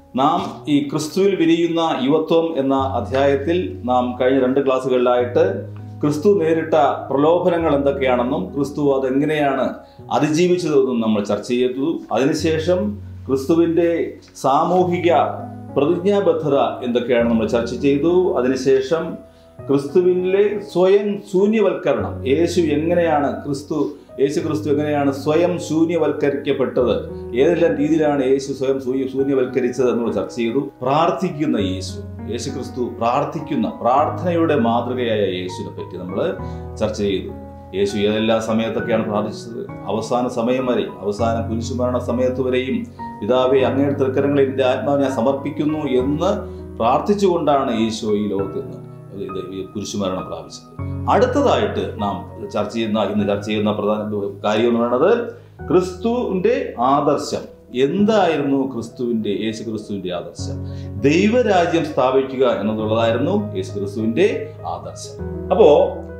നാം ഈ ക്രിസ്തുവിൽ വിരിയുന്ന യുവത്വം എന്ന അധ്യായത്തിൽ നാം കഴിഞ്ഞ രണ്ട് ക്ലാസ്സുകളിലായിട്ട് ക്രിസ്തു നേരിട്ട പ്രലോഭനങ്ങൾ എന്തൊക്കെയാണെന്നും ക്രിസ്തു അതെങ്ങനെയാണ് അതിജീവിച്ചതെന്നും നമ്മൾ ചർച്ച ചെയ്തു അതിനുശേഷം ക്രിസ്തുവിൻ്റെ സാമൂഹിക പ്രതിജ്ഞാബദ്ധത എന്തൊക്കെയാണ് നമ്മൾ ചർച്ച ചെയ്തു അതിനുശേഷം ക്രിസ്തുവിലെ സ്വയം ശൂന്യവൽക്കരണം യേശു എങ്ങനെയാണ് ക്രിസ്തു യേശു ക്രിസ്തു എങ്ങനെയാണ് സ്വയം ശൂന്യവൽക്കരിക്കപ്പെട്ടത് ഏതെല്ലാം രീതിയിലാണ് യേശു സ്വയം ശൂന്യ ശൂന്യവൽക്കരിച്ചത് എന്നുള്ള ചർച്ച ചെയ്തു പ്രാർത്ഥിക്കുന്ന യേശു യേശു ക്രിസ്തു പ്രാർത്ഥിക്കുന്ന പ്രാർത്ഥനയുടെ മാതൃകയായ യേശുവിനെ പറ്റി നമ്മൾ ചർച്ച ചെയ്തു യേശു ഏതെല്ലാം സമയത്തൊക്കെയാണ് പ്രാർത്ഥിച്ചത് അവസാന സമയം വരെ അവസാന കുരിശുമരണ സമയത്ത് വരെയും പിതാവെ അങ്ങയുടെ തൃക്കരങ്ങളിൽ എൻ്റെ ആത്മാവ് ഞാൻ സമർപ്പിക്കുന്നു എന്ന് പ്രാർത്ഥിച്ചുകൊണ്ടാണ് യേശു ഈ ലോകത്തിൽ നിന്ന് ഇത് ഈ കുരിശുമരണം പ്രാപിച്ചത് അടുത്തതായിട്ട് നാം ചർച്ച ചെയ്യുന്ന ഇന്ന് ചർച്ച ചെയ്യുന്ന പ്രധാന കാര്യം എന്ന് പറയുന്നത് ക്രിസ്തുവിന്റെ ആദർശം എന്തായിരുന്നു ക്രിസ്തുവിന്റെ യേശു ക്രിസ്തുവിന്റെ ആദർശം ദൈവരാജ്യം സ്ഥാപിക്കുക എന്നുള്ളതായിരുന്നു യേശു ക്രിസ്തുവിന്റെ ആദർശം അപ്പോ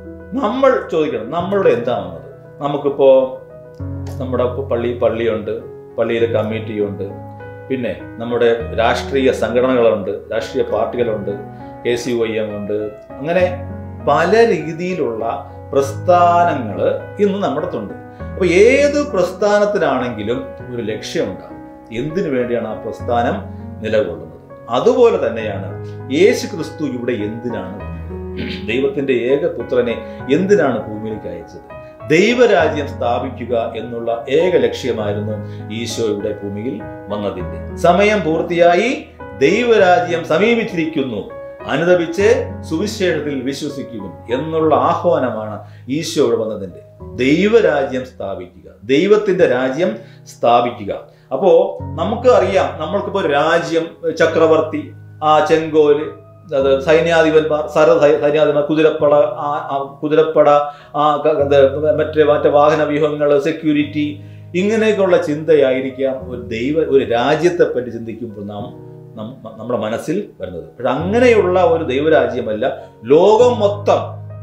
നമ്മൾ ചോദിക്കണം നമ്മളുടെ എന്താണെന്നത് നമുക്കിപ്പോ നമ്മുടെ ഇപ്പൊ പള്ളി പള്ളിയുണ്ട് പള്ളിയിലെ കമ്മിറ്റിയുണ്ട് പിന്നെ നമ്മുടെ രാഷ്ട്രീയ സംഘടനകളുണ്ട് രാഷ്ട്രീയ പാർട്ടികളുണ്ട് കെ സി വൈ എം ഉണ്ട് അങ്ങനെ പല രീതിയിലുള്ള പ്രസ്ഥാനങ്ങൾ ഇന്ന് നമ്മുടെ അടുത്തുണ്ട് അപ്പൊ ഏത് പ്രസ്ഥാനത്തിനാണെങ്കിലും ഒരു ലക്ഷ്യമുണ്ടാകും എന്തിനു വേണ്ടിയാണ് ആ പ്രസ്ഥാനം നിലകൊള്ളുന്നത് അതുപോലെ തന്നെയാണ് യേശു ക്രിസ്തു ഇവിടെ എന്തിനാണ് വന്നത് ദൈവത്തിന്റെ ഏകപുത്രനെ എന്തിനാണ് ഭൂമിയിലേക്ക് അയച്ചത് ദൈവരാജ്യം സ്ഥാപിക്കുക എന്നുള്ള ഏക ലക്ഷ്യമായിരുന്നു ഈശോ ഇവിടെ ഭൂമിയിൽ വന്നതിന്റെ സമയം പൂർത്തിയായി ദൈവരാജ്യം സമീപിച്ചിരിക്കുന്നു അനുദപിച്ച് സുവിശേഷത്തിൽ വിശ്വസിക്കുക എന്നുള്ള ആഹ്വാനമാണ് ഈശോ ഇവിടെ വന്നതിന്റെ ദൈവരാജ്യം സ്ഥാപിക്കുക ദൈവത്തിന്റെ രാജ്യം സ്ഥാപിക്കുക അപ്പോ നമുക്ക് അറിയാം നമ്മൾക്കിപ്പോ രാജ്യം ചക്രവർത്തി ആ ചെങ്കോല് അത് സൈന്യാധിപന്മാർ സര സൈന്യാധിപന്മാർ കുതിരപ്പട ആ ആ കുതിരപ്പട ആ ക- ഇത് മറ്റേ മറ്റേ വാഹന വ്യൂഹങ്ങൾ സെക്യൂരിറ്റി ഇങ്ങനെയൊക്കെയുള്ള ചിന്തയായിരിക്കാം ഒരു ദൈവ ഒരു രാജ്യത്തെ പറ്റി ചിന്തിക്കുമ്പോൾ നാം നം- നമ്മുടെ മനസ്സിൽ വരുന്നത് പക്ഷെ അങ്ങനെയുള്ള ഒരു ദൈവരാജ്യമല്ല ലോകം മൊത്തം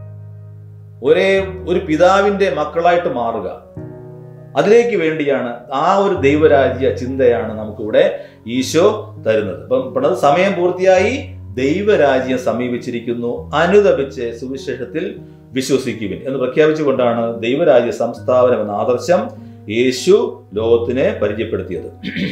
ഒരേ ഒരു പിതാവിന്റെ മക്കളായിട്ട് മാറുക അതിലേക്ക് വേണ്ടിയാണ് ആ ഒരു ദൈവരാജ്യ ചിന്തയാണ് നമുക്കിവിടെ ഈശോ തരുന്നത് അപ്പം പറഞ്ഞത് സമയം പൂർത്തിയായി ദൈവരാജ്യം സമീപിച്ചിരിക്കുന്നു അനുദപിച്ച് സുവിശേഷത്തിൽ വിശ്വസിക്കുവിൻ എന്ന് പ്രഖ്യാപിച്ചുകൊണ്ടാണ് ദൈവരാജ്യ സംസ്ഥാപനം എന്ന ആദർശം യേശു ലോകത്തിനെ പരിചയപ്പെടുത്തിയത്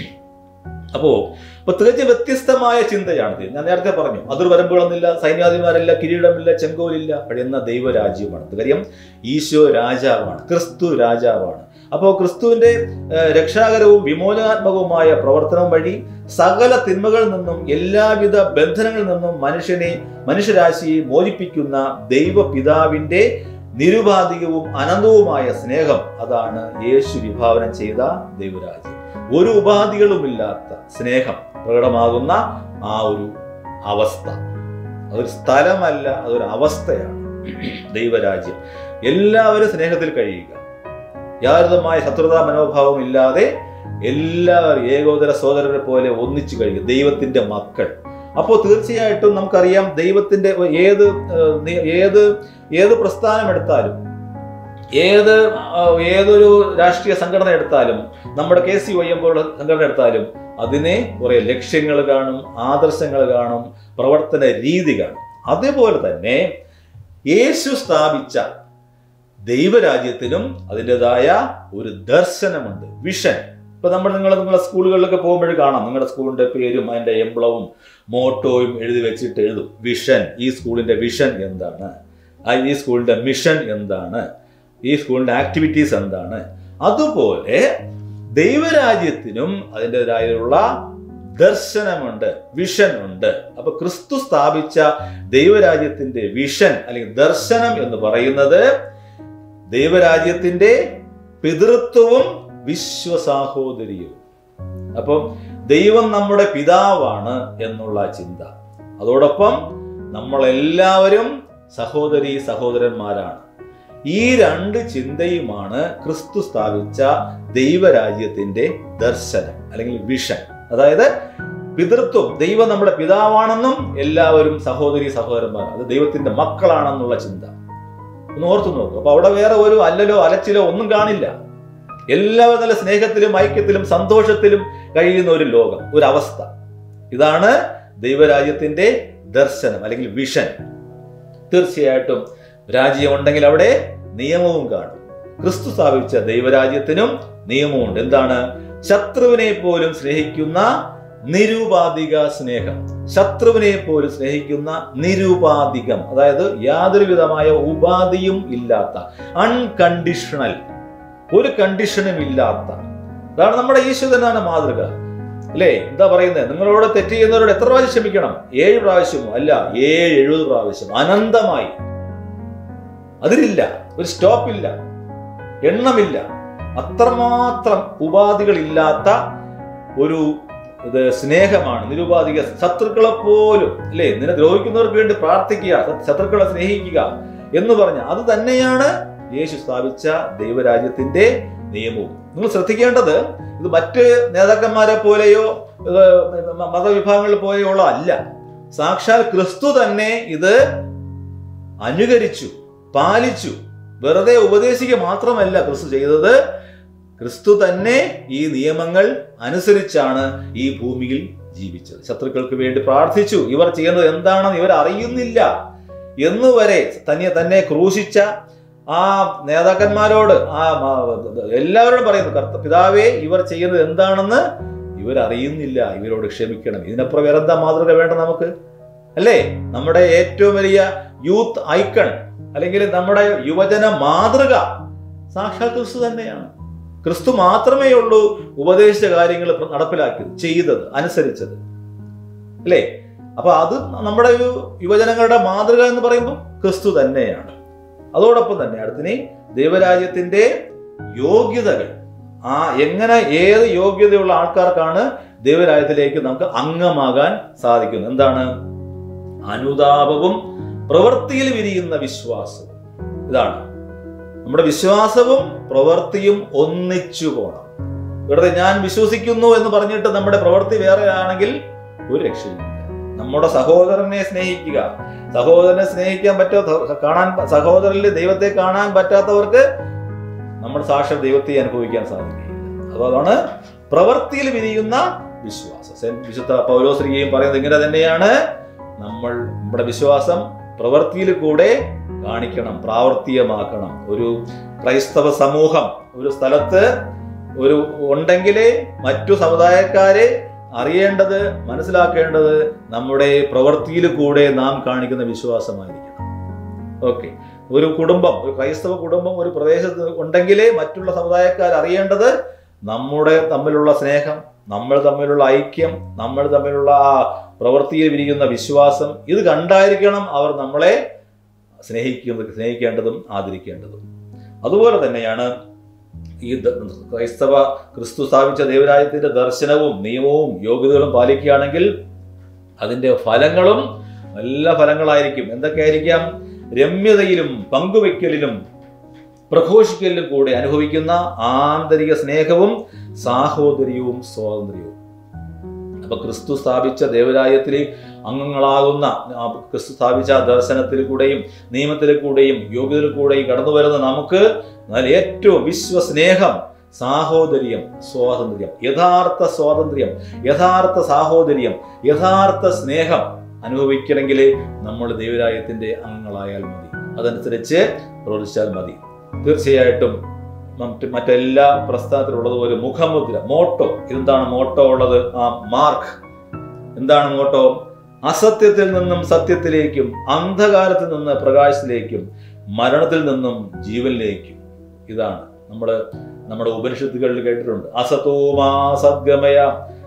അപ്പോ ഇപ്പൊ തികച്ചും വ്യത്യസ്തമായ ചിന്തയാണ് ഇത്. ഞാൻ നേരത്തെ പറഞ്ഞു അതിർ വരമ്പുകളൊന്നുമില്ല സൈന്യാധിപന്മാരില്ല കിരീടമില്ല ചെങ്കോലില്ല എന്ന ദൈവരാജ്യമാണ് കാര്യം ഈശോ രാജാവാണ് ക്രിസ്തു രാജാവാണ് അപ്പോൾ ക്രിസ്തുവിന്റെ ഏഹ്, രക്ഷാകരവും വിമോചനാത്മകവുമായ പ്രവർത്തനം വഴി സകല തിന്മകളിൽ നിന്നും എല്ലാവിധ ബന്ധനങ്ങളിൽ നിന്നും മനുഷ്യനെ മനുഷ്യരാശിയെ മോചിപ്പിക്കുന്ന ദൈവപിതാവിന്റെ നിരുപാധികവും അനന്തവുമായ സ്നേഹം അതാണ് യേശു വിഭാവനം ചെയ്ത ദൈവരാജ്യം ഒരു ഉപാധികളുമില്ലാത്ത സ്നേഹം പ്രകടമാകുന്ന ആ ഒരു അവസ്ഥ അതൊരു സ്ഥലമല്ല അതൊരു അവസ്ഥയാണ് ദൈവരാജ്യം എല്ലാവരും സ്നേഹത്തിൽ കഴിയുക യാതൊരുമായ ശത്രുതാ മനോഭാവം ഇല്ലാതെ എല്ലാവരും ഏകോദര സോദരരെ പോലെ ഒന്നിച്ചു കഴിയുക ദൈവത്തിന്റെ മക്കൾ അപ്പോൾ തീർച്ചയായിട്ടും നമുക്കറിയാം ദൈവത്തിന്റെ ഏത് ഏഹ്, നി- ഏത് ഏത് പ്രസ്ഥാനം എടുത്താലും ഏത് ആ, ഏതൊരു രാഷ്ട്രീയ സംഘടന എടുത്താലും നമ്മുടെ കെ സി വൈ എം പോലുള്ള സംഘടന എടുത്താലും അതിനെ കുറെ ലക്ഷ്യങ്ങൾ കാണും ആദർശങ്ങൾ കാണും പ്രവർത്തന രീതി കാണും അതേപോലെ തന്നെ യേശു സ്ഥാപിച്ച ദൈവരാജ്യത്തിനും അതിൻ്റെതായ ഒരു ദർശനമുണ്ട് വിഷൻ ഇപ്പൊ നമ്മൾ നിങ്ങൾ നിങ്ങളുടെ സ്കൂളുകളിലൊക്കെ പോകുമ്പോഴും കാണാം നിങ്ങളുടെ സ്കൂളിന്റെ പേരും അതിന്റെ എംബ്ലവും മോട്ടോയും എഴുതി വെച്ചിട്ട് എഴുതും വിഷൻ ഈ സ്കൂളിന്റെ വിഷൻ എന്താണ് ആ ഈ സ്കൂളിന്റെ മിഷൻ എന്താണ് ഈ സ്കൂളിന്റെ ആക്ടിവിറ്റീസ് എന്താണ് അതുപോലെ ദൈവരാജ്യത്തിനും അതിൻ്റെതായുള്ള ദർശനമുണ്ട് വിഷൻ ഉണ്ട് അപ്പൊ ക്രിസ്തു സ്ഥാപിച്ച ദൈവരാജ്യത്തിന്റെ വിഷൻ അല്ലെങ്കിൽ ദർശനം എന്ന് പറയുന്നത് ദൈവരാജ്യത്തിന്റെ പിതൃത്വവും വിശ്വസാഹോദര്യവും അപ്പം ദൈവം നമ്മുടെ പിതാവാണ് എന്നുള്ള ചിന്ത അതോടൊപ്പം നമ്മളെല്ലാവരും സഹോദരി സഹോദരന്മാരാണ് ഈ രണ്ട് ചിന്തയുമാണ് ക്രിസ്തു സ്ഥാപിച്ച ദൈവരാജ്യത്തിന്റെ ദർശനം അല്ലെങ്കിൽ വിഷൻ അതായത് പിതൃത്വം ദൈവം നമ്മുടെ പിതാവാണെന്നും എല്ലാവരും സഹോദരി സഹോദരന്മാർ അത് ദൈവത്തിന്റെ മക്കളാണെന്നുള്ള ചിന്ത ഒന്ന് ഓർത്തു നോക്കൂ അപ്പൊ അവിടെ വേറെ ഒരു അല്ലലോ അലച്ചിലോ ഒന്നും കാണില്ല എല്ലാവരും നല്ല സ്നേഹത്തിലും ഐക്യത്തിലും സന്തോഷത്തിലും കഴിയുന്ന ഒരു ലോകം ഒരു അവസ്ഥ ഇതാണ് ദൈവരാജ്യത്തിന്റെ ദർശനം അല്ലെങ്കിൽ വിഷൻ തീർച്ചയായിട്ടും രാജ്യമുണ്ടെങ്കിൽ അവിടെ നിയമവും കാണും ക്രിസ്തു സ്ഥാപിച്ച ദൈവരാജ്യത്തിനും നിയമമുണ്ട് എന്താണ് ശത്രുവിനെ പോലും സ്നേഹിക്കുന്ന നിരൂപാധിക സ്നേഹം ശത്രുവിനെ പോലും സ്നേഹിക്കുന്ന നിരൂപാധികം അതായത് യാതൊരു വിധമായ ഉപാധിയും ഇല്ലാത്ത അൺകണ്ടീഷണൽ ഒരു കണ്ടീഷനും ഇല്ലാത്ത അതാണ് നമ്മുടെ ഈശോ തന്നെയാണ് മാതൃക അല്ലേ എന്താ പറയുന്നത് നിങ്ങളോട് തെറ്റ് ചെയ്യുന്നവരോട് എത്ര പ്രാവശ്യം ക്ഷമിക്കണം ഏഴ് പ്രാവശ്യമോ അല്ല ഏഴ് എഴുപത് പ്രാവശ്യം അനന്തമായി അതിലില്ല ഒരു സ്റ്റോപ്പില്ല എണ്ണമില്ല അത്രമാത്രം ഉപാധികളില്ലാത്ത ഒരു ഇത് സ്നേഹമാണ് നിരുപാധിക ശത്രുക്കളെ പോലും അല്ലേ നിന്നെ ദ്രോഹിക്കുന്നവർക്ക് വേണ്ടി പ്രാർത്ഥിക്കുക ശത്രുക്കളെ സ്നേഹിക്കുക എന്ന് പറഞ്ഞ അത് തന്നെയാണ് യേശു സ്ഥാപിച്ച ദൈവരാജ്യത്തിന്റെ നിയമവും നിങ്ങൾ ശ്രദ്ധിക്കേണ്ടത് ഇത് മറ്റ് നേതാക്കന്മാരെ പോലെയോ ഇത് മതവിഭാഗങ്ങളിൽ പോലെയോ ഉള്ള അല്ല സാക്ഷാൽ ക്രിസ്തു തന്നെ ഇത് അനുകരിച്ചു പാലിച്ചു വെറുതെ ഉപദേശിക്കുക മാത്രമല്ല ക്രിസ്തു ചെയ്തത് ക്രിസ്തു തന്നെ ഈ നിയമങ്ങൾ അനുസരിച്ചാണ് ഈ ഭൂമിയിൽ ജീവിച്ചത് ശത്രുക്കൾക്ക് വേണ്ടി പ്രാർത്ഥിച്ചു ഇവർ ചെയ്യുന്നത് എന്താണെന്ന് ഇവർ അറിയുന്നില്ല എന്നുവരെ തന്നെ തന്നെ ക്രൂശിച്ച ആ നേതാക്കന്മാരോട് ആ മ- എല്ലാവരോടും പറയുന്നു കർത്ത പിതാവേ ഇവർ ചെയ്യുന്നത് എന്താണെന്ന് ഇവർ അറിയുന്നില്ല ഇവരോട് ക്ഷമിക്കണം ഇതിനപ്പുറം വേറെ എന്താ മാതൃക വേണ്ട നമുക്ക് അല്ലേ നമ്മുടെ ഏറ്റവും വലിയ യൂത്ത് ഐക്കൺ അല്ലെങ്കിൽ നമ്മുടെ യുവജന മാതൃക സാക്ഷാൽ ക്രിസ്തു തന്നെയാണ് ക്രിസ്തു മാത്രമേ ഉള്ളൂ ഉപദേശിച്ച കാര്യങ്ങൾ നടപ്പിലാക്കിയത് ചെയ്തത് അനുസരിച്ചത് അല്ലേ അപ്പൊ അത് നമ്മുടെ ഒരു യുവജനങ്ങളുടെ മാതൃക എന്ന് പറയുമ്പോൾ ക്രിസ്തു തന്നെയാണ് അതോടൊപ്പം തന്നെ അടുത്തിനി ദൈവരാജ്യത്തിന്റെ യോഗ്യതകൾ ആ എങ്ങനെ ഏത് യോഗ്യതയുള്ള ആൾക്കാർക്കാണ് ദൈവരാജ്യത്തിലേക്ക് നമുക്ക് അംഗമാകാൻ സാധിക്കുന്നത് എന്താണ് അനുതാപവും പ്രവൃത്തിയിൽ വിരിയുന്ന വിശ്വാസവും ഇതാണ് നമ്മുടെ വിശ്വാസവും പ്രവൃത്തിയും ഒന്നിച്ചു പോകണം വെറുതെ ഞാൻ വിശ്വസിക്കുന്നു എന്ന് പറഞ്ഞിട്ട് നമ്മുടെ പ്രവൃത്തി വേറെ ആണെങ്കിൽ ഒരു രക്ഷയുമില്ല നമ്മുടെ സഹോദരനെ സ്നേഹിക്കുക സഹോദരനെ സ്നേഹിക്കാൻ പറ്റാത്ത കാണാൻ സഹോദരനിൽ ദൈവത്തെ കാണാൻ പറ്റാത്തവർക്ക് നമ്മുടെ സാക്ഷാൽ ദൈവത്തെ അനുഭവിക്കാൻ സാധിക്കുകയില്ല അപ്പൊ അതാണ് പ്രവൃത്തിയിൽ വിരിയുന്ന വിശ്വാസം സെന്റ് വിശുദ്ധ പൗലോശ്രീയും പറയുന്നത് ഇങ്ങനെ തന്നെയാണ് നമ്മൾ നമ്മുടെ വിശ്വാസം പ്രവൃത്തിയിൽ കൂടെ കാണിക്കണം പ്രാവർത്തികമാക്കണം ഒരു ക്രൈസ്തവ സമൂഹം ഒരു സ്ഥലത്ത് ഒരു ഉണ്ടെങ്കിലേ മറ്റു സമുദായക്കാരെ അറിയേണ്ടത് മനസ്സിലാക്കേണ്ടത് നമ്മുടെ പ്രവൃത്തിയിൽ കൂടെ നാം കാണിക്കുന്ന വിശ്വാസമായിരിക്കണം ഓക്കെ ഒരു കുടുംബം ഒരു ക്രൈസ്തവ കുടുംബം ഒരു പ്രദേശത്ത് ഉണ്ടെങ്കിലേ മറ്റുള്ള സമുദായക്കാർ അറിയേണ്ടത് നമ്മുടെ തമ്മിലുള്ള സ്നേഹം നമ്മൾ തമ്മിലുള്ള ഐക്യം നമ്മൾ തമ്മിലുള്ള ആ പ്രവൃത്തിയിൽ വിരിയുന്ന വിശ്വാസം ഇത് കണ്ടായിരിക്കണം അവർ നമ്മളെ സ്നേഹിക്കുന്നത് സ്നേഹിക്കേണ്ടതും ആദരിക്കേണ്ടതും അതുപോലെ തന്നെയാണ് ഈ ദ- ക്രൈസ്തവ ക്രിസ്തു സ്ഥാപിച്ച ദൈവരാജ്യത്തിന്റെ ദർശനവും നിയമവും യോഗ്യതകളും പാലിക്കുകയാണെങ്കിൽ അതിന്റെ ഫലങ്ങളും നല്ല ഫലങ്ങളായിരിക്കും എന്തൊക്കെയായിരിക്കാം രമ്യതയിലും പങ്കുവെക്കലിലും പ്രഘോഷിക്കലിലും കൂടെ അനുഭവിക്കുന്ന ആന്തരിക സ്നേഹവും സാഹോദര്യവും സ്വാതന്ത്ര്യവും അപ്പൊ ക്രിസ്തു സ്ഥാപിച്ച ദേവരാജ്യത്തിൽ അംഗങ്ങളാകുന്ന ആ ക്രിസ്തു സ്ഥാപിച്ച ദർശനത്തിൽ കൂടെയും നിയമത്തിൽ കൂടെയും യോഗ്യതയിൽ കൂടെയും കടന്നു വരുന്ന നമുക്ക് എന്നാൽ ഏറ്റവും വിശ്വസ്നേഹം സാഹോദര്യം സ്വാതന്ത്ര്യം യഥാർത്ഥ സ്വാതന്ത്ര്യം യഥാർത്ഥ സാഹോദര്യം യഥാർത്ഥ സ്നേഹം അനുഭവിക്കണമെങ്കിൽ നമ്മൾ ദൈവരാജ്യത്തിന്റെ അംഗങ്ങളായാൽ മതി അതനുസരിച്ച് പ്രവർത്തിച്ചാൽ മതി തീർച്ചയായിട്ടും മറ്റ് മറ്റെല്ലാ പ്രസ്ഥാനത്തിലുള്ളതുപോലെ മുഖമുദ്ര മോട്ടോ എന്താണ് മോട്ടോ ഉള്ളത് ആ മാർക്ക് എന്താണ് മോട്ടോ അസത്യത്തിൽ നിന്നും സത്യത്തിലേക്കും അന്ധകാരത്തിൽ നിന്ന് പ്രകാശത്തിലേക്കും മരണത്തിൽ നിന്നും ജീവനിലേക്കും ഇതാണ് നമ്മൾ നമ്മുടെ ഉപനിഷത്തുകളിൽ കേട്ടിട്ടുണ്ട് അസതോമാ സദ്ഗമയ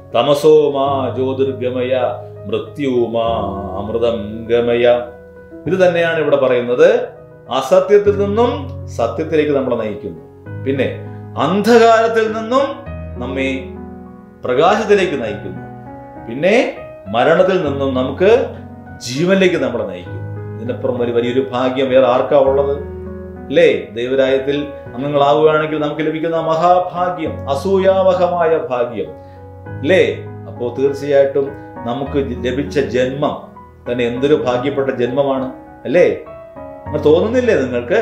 തമസോമാ ജ്യോതിർഗമയ മൃത്യുമാ അമൃതം ഗമയ ഇത് തന്നെയാണ് ഇവിടെ പറയുന്നത് അസത്യത്തിൽ നിന്നും സത്യത്തിലേക്ക് നമ്മളെ നയിക്കുന്നു പിന്നെ അന്ധകാരത്തിൽ നിന്നും നമ്മെ പ്രകാശത്തിലേക്ക് നയിക്കുന്നു പിന്നെ മരണത്തിൽ നിന്നും നമുക്ക് ജീവനിലേക്ക് നമ്മളെ നയിക്കും ഇതിനപ്പുറം ഒരു വലിയൊരു ഭാഗ്യം വേറെ ആർക്കാ ഉള്ളത് അല്ലേ ദൈവരായത്തിൽ അംഗങ്ങളാവുകയാണെങ്കിൽ നമുക്ക് ലഭിക്കുന്ന മഹാഭാഗ്യം അസൂയാവഹമായ ഭാഗ്യം അല്ലേ അപ്പോ തീർച്ചയായിട്ടും നമുക്ക് ലഭിച്ച ജന്മം തന്നെ എന്തൊരു ഭാഗ്യപ്പെട്ട ജന്മമാണ് അല്ലേ അങ്ങനെ തോന്നുന്നില്ലേ നിങ്ങൾക്ക്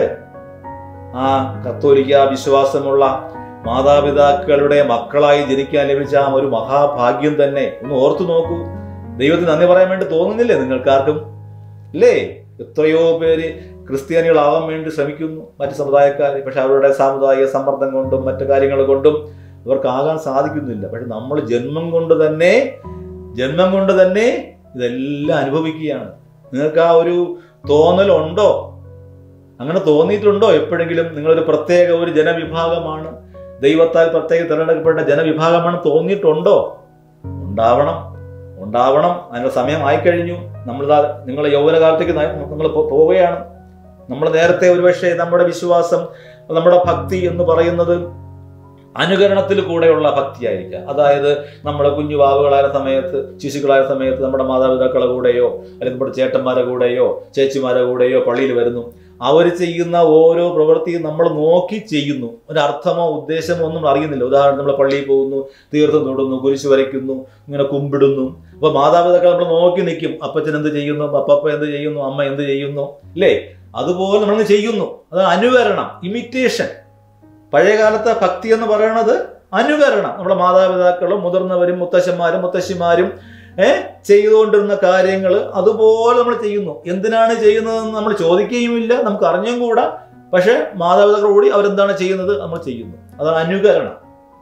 ആ കത്തോലിക്ക വിശ്വാസമുള്ള മാതാപിതാക്കളുടെ മക്കളായി ജനിക്കാൻ ലഭിച്ച ആ ഒരു മഹാഭാഗ്യം തന്നെ ഒന്ന് ഓർത്തു നോക്കൂ ദൈവത്തിന് നന്ദി പറയാൻ വേണ്ടി തോന്നുന്നില്ലേ നിങ്ങൾക്കാർക്കും അല്ലേ എത്രയോ പേര് ക്രിസ്ത്യാനികളാവാൻ വേണ്ടി ശ്രമിക്കുന്നു മറ്റ് സമുദായക്കാർ പക്ഷെ അവരുടെ സാമുദായിക സമ്മർദ്ദം കൊണ്ടും മറ്റു കാര്യങ്ങൾ കൊണ്ടും അവർക്കാകാൻ സാധിക്കുന്നില്ല പക്ഷെ നമ്മൾ ജന്മം കൊണ്ട് തന്നെ ജന്മം കൊണ്ട് തന്നെ ഇതെല്ലാം അനുഭവിക്കുകയാണ് നിങ്ങൾക്ക് ആ ഒരു തോന്നലുണ്ടോ അങ്ങനെ തോന്നിയിട്ടുണ്ടോ എപ്പോഴെങ്കിലും നിങ്ങളൊരു പ്രത്യേക ഒരു ജനവിഭാഗമാണ് ദൈവത്താൽ പ്രത്യേക തിരഞ്ഞെടുക്കപ്പെട്ട ജനവിഭാഗമാണ് തോന്നിയിട്ടുണ്ടോ ഉണ്ടാവണം ഉണ്ടാവണം അതിനുള്ള സമയം ആയിക്കഴിഞ്ഞു നമ്മൾ നിങ്ങളെ യൗവനകാലത്തേക്ക് നിങ്ങൾ പോവുകയാണ് നമ്മൾ നേരത്തെ ഒരുപക്ഷെ നമ്മുടെ വിശ്വാസം നമ്മുടെ ഭക്തി എന്ന് പറയുന്നത് അനുകരണത്തിൽ കൂടെയുള്ള ഭക്തിയായിരിക്കാം അതായത് നമ്മുടെ കുഞ്ഞു വാവുകളായ സമയത്ത് ശിശുക്കളായ സമയത്ത് നമ്മുടെ മാതാപിതാക്കളുടെ കൂടെയോ അല്ലെങ്കിൽ നമ്മുടെ ചേട്ടന്മാരുടെ കൂടെയോ ചേച്ചിമാരുടെ കൂടെയോ പള്ളിയിൽ വരുന്നു അവർ ചെയ്യുന്ന ഓരോ പ്രവൃത്തിയും നമ്മൾ നോക്കി ചെയ്യുന്നു ഒരർത്ഥമോ ഉദ്ദേശമോ ഒന്നും അറിയുന്നില്ല ഉദാഹരണം നമ്മൾ പള്ളിയിൽ പോകുന്നു തീർത്ഥം തൊടുന്നു കുരിശ് വരയ്ക്കുന്നു ഇങ്ങനെ കുമ്പിടുന്നു അപ്പൊ മാതാപിതാക്കൾ നമ്മൾ നോക്കി നിൽക്കും അപ്പച്ചൻ എന്ത് ചെയ്യുന്നു അപ്പപ്പ എന്ത് ചെയ്യുന്നു അമ്മ എന്ത് ചെയ്യുന്നു അല്ലേ അതുപോലെ നമ്മൾ ചെയ്യുന്നു അത് അനുകരണം ഇമിറ്റേഷൻ പഴയകാലത്തെ ഭക്തി എന്ന് പറയുന്നത് അനുകരണം നമ്മുടെ മാതാപിതാക്കളും മുതിർന്നവരും മുത്തശ്ശന്മാരും മുത്തശ്ശിമാരും ഏഹ് ചെയ്തുകൊണ്ടിരുന്ന കാര്യങ്ങൾ അതുപോലെ നമ്മൾ ചെയ്യുന്നു എന്തിനാണ് ചെയ്യുന്നതെന്ന് നമ്മൾ ചോദിക്കുകയുമില്ല നമുക്ക് അറിഞ്ഞും കൂടാ പക്ഷെ മാതാപിതാക്കളോടി അവരെന്താണ് ചെയ്യുന്നത് നമ്മൾ ചെയ്യുന്നു അതാണ് അനുകരണം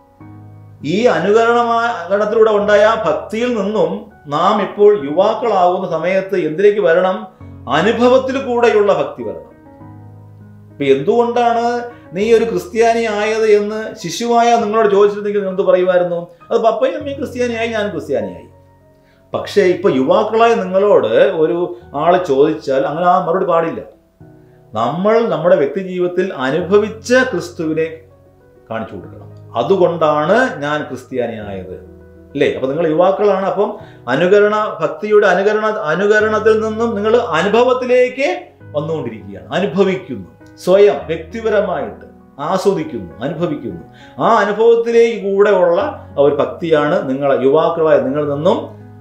ഈ അനുകരണത്തിലൂടെ ഉണ്ടായ ഭക്തിയിൽ നിന്നും നാം ഇപ്പോൾ യുവാക്കളാകുന്ന സമയത്ത് എന്തിലേക്ക് വരണം അനുഭവത്തിൽ കൂടെയുള്ള ഭക്തി വരണം ഇപ്പൊ എന്തുകൊണ്ടാണ് നീ ഒരു ക്രിസ്ത്യാനി ആയത് എന്ന് ശിശുവായ നിങ്ങളോട് ചോദിച്ചിരുന്നെങ്കിൽ എന്ത് പറയുമായിരുന്നു അത് പപ്പയും അമ്മയും ക്രിസ്ത്യാനിയായി ഞാൻ ക്രിസ്ത്യാനിയായി പക്ഷേ ഇപ്പൊ യുവാക്കളായ നിങ്ങളോട് ഒരു ആള് ചോദിച്ചാൽ അങ്ങനെ ആ മറുപടി പാടില്ല നമ്മൾ നമ്മുടെ വ്യക്തി ജീവിതത്തിൽ അനുഭവിച്ച ക്രിസ്തുവിനെ കാണിച്ചു കൊടുക്കണം അതുകൊണ്ടാണ് ഞാൻ ക്രിസ്ത്യാനിയായത് അല്ലേ അപ്പൊ നിങ്ങൾ യുവാക്കളാണ് അപ്പം അനുകരണ ഭക്തിയുടെ അനുകരണ അനുകരണത്തിൽ നിന്നും നിങ്ങൾ അനുഭവത്തിലേക്ക് വന്നുകൊണ്ടിരിക്കുകയാണ് അനുഭവിക്കുന്നു സ്വയം വ്യക്തിപരമായിട്ട് ആസ്വദിക്കുന്നു അനുഭവിക്കുന്നു ആ അനുഭവത്തിലേക്ക് കൂടെ ഉള്ള ഒരു ഭക്തിയാണ് നിങ്ങളെ യുവാക്കളായ നിങ്ങളിൽ നിന്നും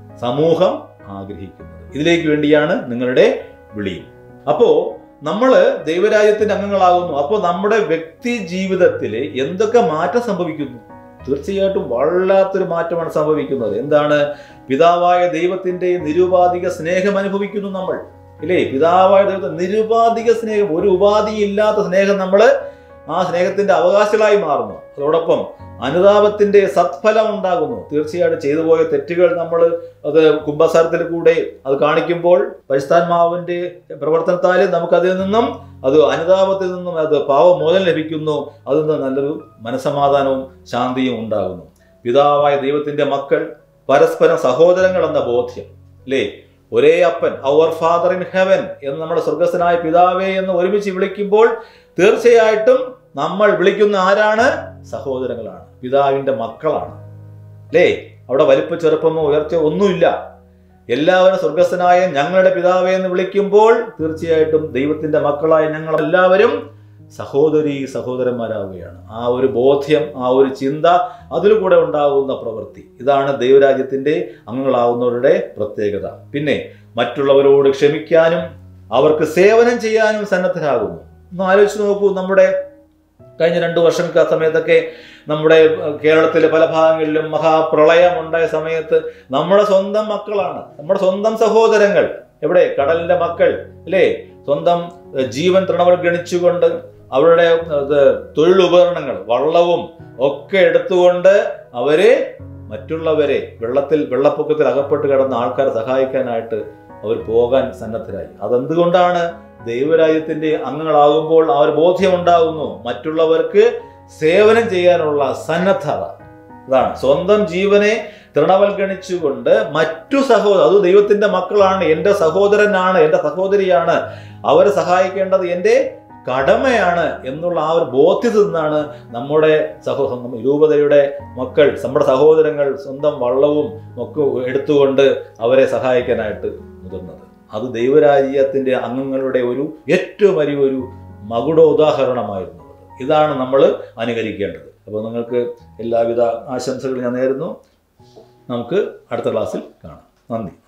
സമൂഹം ആഗ്രഹിക്കുന്നത് ഇതിലേക്ക് വേണ്ടിയാണ് നിങ്ങളുടെ വിളി അപ്പോ നമ്മൾ ദൈവരാജ്യത്തിന്റെ അംഗങ്ങളാകുന്നു അപ്പോൾ നമ്മുടെ വ്യക്തി ജീവിതത്തിൽ എന്തൊക്കെ മാറ്റം സംഭവിക്കുന്നു തീർച്ചയായിട്ടും വല്ലാത്തൊരു മാറ്റമാണ് സംഭവിക്കുന്നത് എന്താണ് പിതാവായ ദൈവത്തിന്റെ നിരുപാധിക സ്നേഹം അനുഭവിക്കുന്നു നമ്മൾ ഇല്ലേ പിതാവായ ദൈവത്തെ നിരുപാധിക സ്നേഹം ഒരു ഉപാധിയില്ലാത്ത സ്നേഹം നമ്മൾ ആ സ്നേഹത്തിന്റെ അവകാശികളായി മാറുന്നു അതോടൊപ്പം അനുതാപത്തിന്റെ സത്ഫലം ഉണ്ടാകുന്നു തീർച്ചയായിട്ടും ചെയ്തു പോയ തെറ്റുകൾ നമ്മൾ അത് കുംഭസാരത്തിൽ കൂടെ അത് കാണിക്കുമ്പോൾ പരിസ്ഥാത്മാവിന്റെ പ്രവർത്തനത്താൽ നമുക്ക് അതിൽ നിന്നും അത് അനുതാപത്തിൽ നിന്നും അത് പാവമോചനം ലഭിക്കുന്നു അതിൽ നിന്ന് നല്ലൊരു മനസമാധാനവും ശാന്തിയും ഉണ്ടാകുന്നു പിതാവായ ദൈവത്തിന്റെ മക്കൾ പരസ്പരം സഹോദരങ്ങൾ എന്ന ബോധ്യം അല്ലേ ഒരേ അപ്പൻ അവർ ഫാദർ ഇൻ ഹെവൻ എന്ന് നമ്മുടെ സ്വർഗസ്ഥനായ പിതാവേ എന്ന് ഒരുമിച്ച് വിളിക്കുമ്പോൾ തീർച്ചയായിട്ടും നമ്മൾ വിളിക്കുന്ന ആരാണ് സഹോദരങ്ങളാണ് പിതാവിന്റെ മക്കളാണ് അല്ലേ അവിടെ വലിപ്പ ചെറുപ്പമോ ഉയർച്ച ഒന്നുമില്ല എല്ലാവരും സ്വർഗസ്ഥനായ ഞങ്ങളുടെ പിതാവേ എന്ന് വിളിക്കുമ്പോൾ തീർച്ചയായിട്ടും ദൈവത്തിന്റെ മക്കളായ ഞങ്ങൾ എല്ലാവരും സഹോദരി സഹോദരന്മാരാവുകയാണ് ആ ഒരു ബോധ്യം ആ ഒരു ചിന്ത അതിൽ കൂടെ ഉണ്ടാകുന്ന പ്രവൃത്തി ഇതാണ് ദൈവരാജ്യത്തിന്റെ അംഗങ്ങളാവുന്നവരുടെ പ്രത്യേകത പിന്നെ മറ്റുള്ളവരോട് ക്ഷമിക്കാനും അവർക്ക് സേവനം ചെയ്യാനും സന്നദ്ധരാകുന്നു ഒന്ന് ആലോചിച്ച് നോക്കൂ നമ്മുടെ കഴിഞ്ഞ രണ്ടു വർഷങ്ങൾക്ക് ആ സമയത്തൊക്കെ നമ്മുടെ കേരളത്തിലെ പല ഭാഗങ്ങളിലും മഹാപ്രളയം ഉണ്ടായ സമയത്ത് നമ്മുടെ സ്വന്തം മക്കളാണ് നമ്മുടെ സ്വന്തം സഹോദരങ്ങൾ എവിടെ കടലിന്റെ മക്കൾ അല്ലേ സ്വന്തം ജീവൻ തൃണവൽഗണിച്ചുകൊണ്ട് അവരുടെ തൊഴിലുപകരണങ്ങൾ വള്ളവും ഒക്കെ എടുത്തുകൊണ്ട് അവരെ മറ്റുള്ളവരെ വെള്ളത്തിൽ വെള്ളപ്പൊക്കത്തിൽ അകപ്പെട്ട് കിടന്ന ആൾക്കാരെ സഹായിക്കാനായിട്ട് അവർ പോകാൻ സന്നദ്ധരായി അതെന്തുകൊണ്ടാണ് ദൈവരാജ്യത്തിന്റെ അംഗങ്ങളാകുമ്പോൾ ആ ഒരു ബോധ്യം ഉണ്ടാകുന്നു മറ്റുള്ളവർക്ക് സേവനം ചെയ്യാനുള്ള സന്നദ്ധത അതാണ് സ്വന്തം ജീവനെ തൃണവൽഗണിച്ചുകൊണ്ട് മറ്റു സഹോദരൻ അത് ദൈവത്തിന്റെ മക്കളാണ് എൻ്റെ സഹോദരനാണ് എൻ്റെ സഹോദരിയാണ് അവരെ സഹായിക്കേണ്ടത് എൻ്റെ കടമയാണ് എന്നുള്ള ആ ഒരു ബോധ്യത്തിൽ നിന്നാണ് നമ്മുടെ സഹോ രൂപതയുടെ മക്കൾ നമ്മുടെ സഹോദരങ്ങൾ സ്വന്തം വള്ളവും ഒക്കെ എടുത്തുകൊണ്ട് അവരെ സഹായിക്കാനായിട്ട് മുതിർന്നത് അത് ദൈവരാജ്യത്തിന്റെ അംഗങ്ങളുടെ ഒരു ഏറ്റവും വലിയ ഒരു മകുടോദാഹരണമായിരുന്നു ഇതാണ് നമ്മൾ അനുകരിക്കേണ്ടത് അപ്പോൾ നിങ്ങൾക്ക് എല്ലാവിധ ആശംസകളും ഞാൻ നേരുന്നു നമുക്ക് അടുത്ത ക്ലാസ്സിൽ കാണാം നന്ദി